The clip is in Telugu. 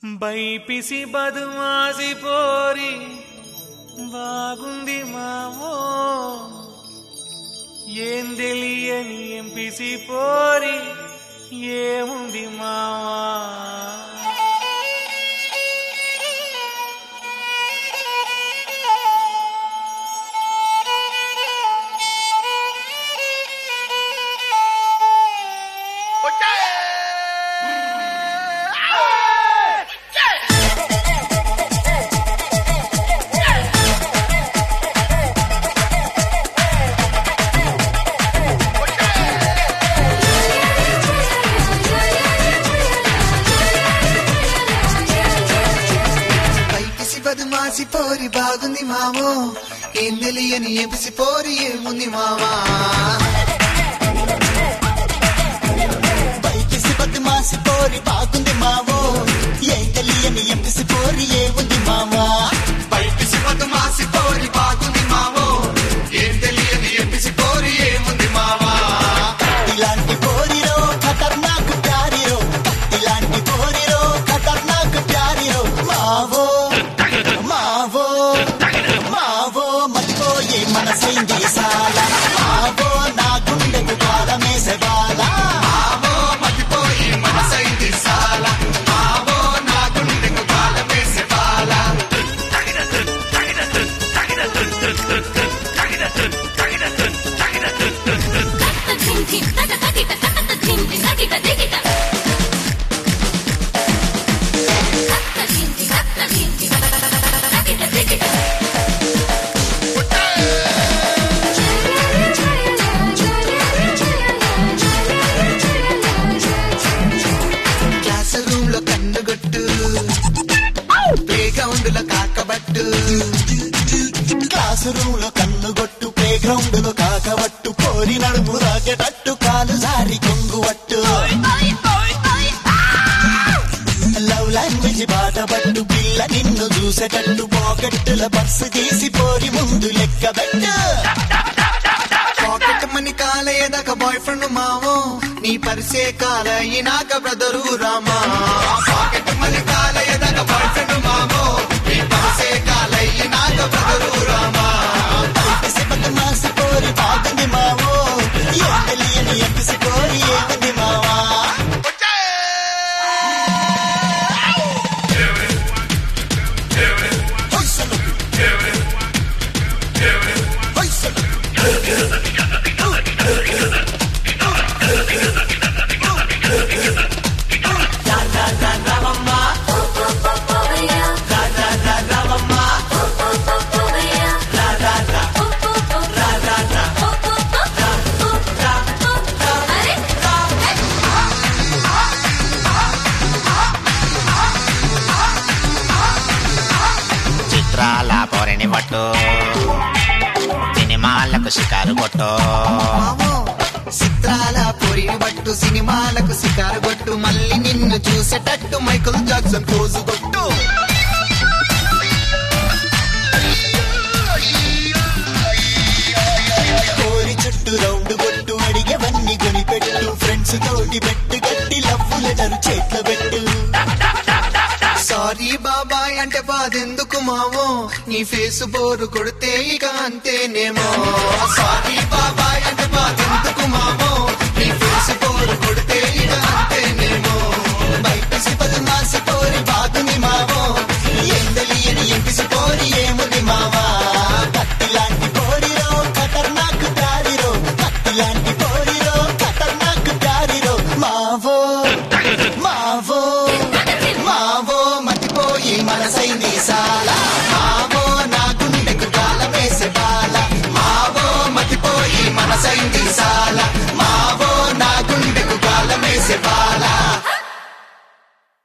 బైపిసి బదుమాసి పోరి బాగుంది మావో ఏం తెలియని ఎంపిసి పోరి ఏముంది మావా పైకిసి బదుమాసి పోరి బాగుంది మావో ఏం తెలియని ఎపిసి పోరి ఏముంది మావా పైకిసి బద్మాసి పోరి బాగుంది మావో ఏం తెలియని ఎంపిసి పోరి ఏ ఉంది మావా పైకిసి బదుమాసి పోరి బాగుంది మావో ఏం తెలియని ఎపిసి పోరి ఏముంది మావా ఇలాంటి పోరిరో ఖతర్నాక్ ప్యారిరో ఇలాంటి పోరిరో ఖతర్నాక్ ప్యారిరో మావో మావో మావో మతిపోయి మనసైంది సాల మావో నా గుండెకు కాలమేసే బాల మావో మతిపోయి మనసైంది సాల మావో నా గుండెకు కాలమేసే బాల క్లాస్ రూమ్ లో కన్నుగొట్టు ప్లే గ్రౌండ్ లో కాకబట్టు క్లాసు రూమ్ లో కన్నుగొట్టు ప్లే గ్రౌండ్ లో కాకవట్టు కోరి నడుము రాగేటట్టు కాలు జారి కొంగువట్టు లవ్ లాంగ్వేజ్ బాటపట్టు పిల్ల నిన్ను చూసేటట్టు పాకెట్టుల పర్సు తీసి పోరి ముందు లెక్కబెట్టు పాకెట్ మనీ కాలేదాక బాయ్ ఫ్రెండ్ మావో నీ పరిసే కాలయినాక బ్రదరు రామా పాకెట్ మనీ కాలేదాక బాయ్ ఫ్రెండ్ మావో నీ పరిసే కాలయినాక బ్రదరు రామా పైపిసి బదమాసి పోరి బాగుంది మావో ఏం తెలియని ఎంపిసి పోరి ఏముంది మావా హొయ్సలు. హొయ్సలు. చిత్రాల పొరని పట్టు సినిమాలకు షికారు కొట్టు మావో చిత్రాల పొరిని బట్టు సినిమాలకు సికారు కొట్టు మళ్ళీ నిన్ను చూసేటట్టు మైకల్ జాక్సన్ పోజు కొట్టు కోరి చుట్టూ రౌండ్ కొట్టు అడిగేవన్నీ కొనిపెట్టు ఫ్రెండ్స్ తోటి పెట్టు గట్టి లవ్ లెటర్ చేతిలో పెట్టు సారీ బాబాయ్ అంటే బాధెందుకు మావో నీ ఫేస్ బోరు కొడితే ఇక అంతేనేమో సారీ బాబాయ్ అంటే బాధెందుకు మావో నీ ఫేస్ బోరు కొడితే ఇక అంతేనేమో